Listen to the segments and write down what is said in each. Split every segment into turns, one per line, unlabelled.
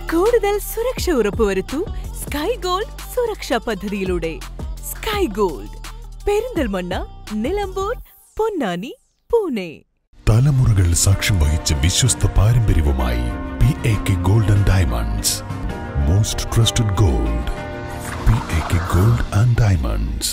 കൂടുതൽ സുരക്ഷ ഉറപ്പുവരുത്തൂ sky gold സുരക്ഷാ പദ്ധതിയിലൂടെ സ്കൈ ഗോൾഡ് പെരിന്തൽമണ്ണ നിലമ്പൂർ പൊന്നാനി പൂനെ
തലമുറകൾ സാക്ഷ്യം വഹിച്ച വിശ്വസ്ത പാരമ്പര്യവുമായി P A K golden diamonds most trusted gold P A K gold and diamonds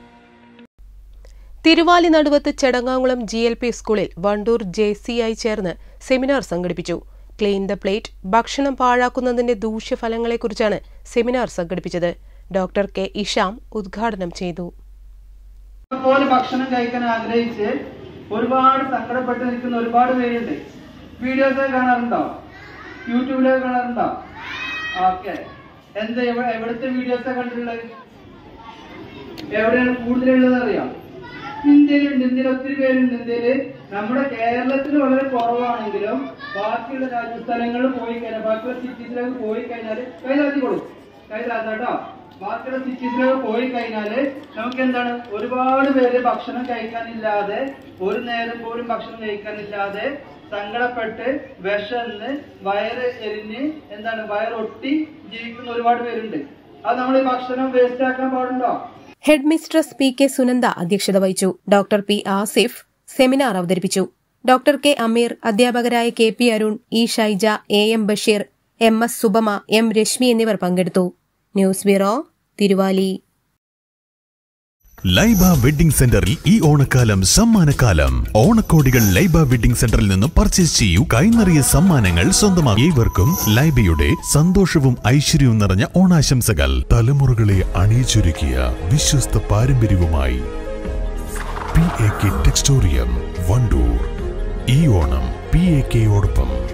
Thiruvali Naduvath Chedangakulam G L P സ്കൂളിൽ വണ്ടൂർ ജെ സി ഐ ചേർന്ന് സെമിനാർ സംഘടിപ്പിച്ചു ക്ലീൻ ദ പ്ലേറ്റ് ഭക്ഷണം പാഴാക്കുന്നതിന്റെ ദൂഷ്യഫലങ്ങളെക്കുറിച്ചാണ് സെമിനാർ സംഘടിപ്പിച്ചത് ഡോക്ടർ കെ ഇഷാം ഉദ്ഘാടനം ചെയ്തു
പോലെ ഭക്ഷണം കഴിക്കാൻ ആഗ്രഹിച്ച് ഒരുപാട് സങ്കടപ്പെട്ട് നിൽക്കുന്ന ഒരുപാട് പേരുണ്ട് വീഡിയോസ് കാണാറുണ്ടോ യൂട്യൂബിലൊക്കെ കാണാറുണ്ടോ ഓക്കെ എന്ത് എവ- എവിടുത്തെ വീഡിയോസ് കണ്ടിട്ടുള്ളത് എവിടെയാണ് കൂടുതലുള്ളത് അറിയാം ഇന്ത്യയിലുണ്ട് ഇന്ത്യയിൽ ഒത്തിരി പേരുണ്ട് ഇന്ത്യയില് നമ്മുടെ കേരളത്തിൽ വളരെ കുറവാണെങ്കിലും ബാക്കിയുള്ള രാജ്യസ്ഥലങ്ങളിൽ പോയി കഴിഞ്ഞാൽ ബാക്കിയുള്ള സിറ്റീസിലൊക്കെ പോയി കഴിഞ്ഞാൽ കൈലാത്തി കൊടുക്കും കൈലാത്ത കേട്ടോ ബാക്കിയുള്ള സിറ്റീസിലൊക്കെ പോയി കഴിഞ്ഞാല് നമുക്ക് എന്താണ് ഒരുപാട് പേര് ഭക്ഷണം കഴിക്കാനില്ലാതെ ഒരു നേരം പോലും ഭക്ഷണം കഴിക്കാനില്ലാതെ സങ്കടപ്പെട്ട് വിശന്ന് വയറ് എരിഞ്ഞ് എന്താണ് വയറൊട്ടി ജീവിക്കുന്ന ഒരുപാട് പേരുണ്ട് അത് നമ്മൾ ഈ ഭക്ഷണം വേസ്റ്റ് ആക്കാൻ പാടുണ്ടോ
headmistress P K Sunanda അധ്യക്ഷത വഹിച്ചു ഡോക്ടർ പി ആസിഫ് സെമിനാർ അവതരിപ്പിച്ചു ഡോക്ടർ കെ അമീർ അധ്യാപകരായ K P Arun E Shaija A M Basheer M S Subama M Reshmi എന്നിവർ പങ്കെടുത്തു news bureau Thiruvali
Laiba wedding സെന്ററിൽ ഈ ഓണക്കാലം സമ്മാനക്കാലം ഓണക്കോടികൾ ലൈബ വെഡിംഗ് സെന്ററിൽ നിന്ന് പർച്ചേസ് ചെയ്യൂ കൈനിറിയ സമ്മാനങ്ങൾ സ്വന്തമാക്കി ഏവർക്കും ലൈബയുടെ സന്തോഷവും ഐശ്വര്യവും നിറഞ്ഞ ഓണാശംസകൾ തലമുറകളെ അണിയിച്ചൊരുക്കിയ വിശ്വസ്ത പാരമ്പര്യവുമായി P A K textorium Wandoor ഈ ഓണം പി എ കെയോടൊപ്പം